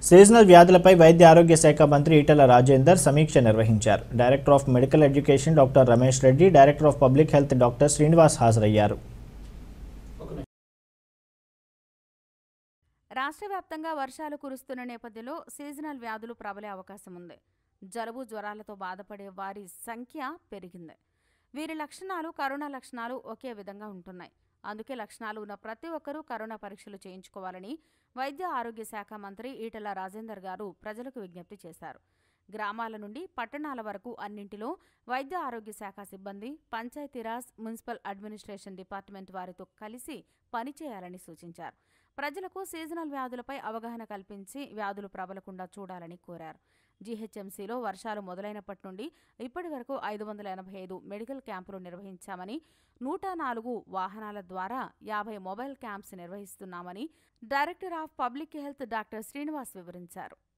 seasonal వ్యాధులపై వైద్య ఆరోగ్య శాఖ మంత్రి ఈటెల రాజేందర్ సమీక్ష నిర్వహించారు director of medical education doctor Ramesh Reddy director of public health doctor Srinivas హాజరయ్యారు రాష్ట్ర వ్యాప్తంగా వర్షాలు కురుస్తున్న నేపథ్యంలో సీజనల్ వ్యాధులు ప్రబలే అవకాశం ఉంది జలుబు జ్వరాలతో బాధపడే వారి సంఖ్య పెరిగింది వీరి లక్షణాలు కరోనా లక్షణాలు ఒకే విధంగా ఉంటున్నాయి అందుకే లక్షణాలు ఉన్న ప్రతి ఒక్కరూ కరోనా పరీక్షలు చేయించుకోవాలని వైద్య ఆరోగ్య శాఖ మంత్రి ఈటెల రాజేందర్ గారు ప్రజలకు విజ్ఞప్తి చేశారు గ్రామాల నుండి పట్టణాల వరకు అన్నింటిలో వైద్య ఆరోగ్య శాఖ సిబ్బంది పంచాయతీరాజ్ మున్సిపల్ అడ్మినిస్ట్రేషన్ డిపార్ట్మెంట్ వారితో కలిసి పనిచేయాలని సూచించారు ప్రజలకు సీజనల్ వ్యాధులపై అవగాహన కల్పించి వ్యాధులు ప్రబలకుండా చూడాలని కోరారు జీహెచ్ఎంసీలో వర్షాలు మొదలైనప్పటి నుండి ఇప్పటి వరకు ఐదు వందల ఎనభై ఐదు మెడికల్ క్యాంపులు నిర్వహించామని నూట నాలుగు వాహనాల ద్వారా యాభై మొబైల్ క్యాంప్స్ నిర్వహిస్తున్నామని director of public health doctor Srinivas వివరించారు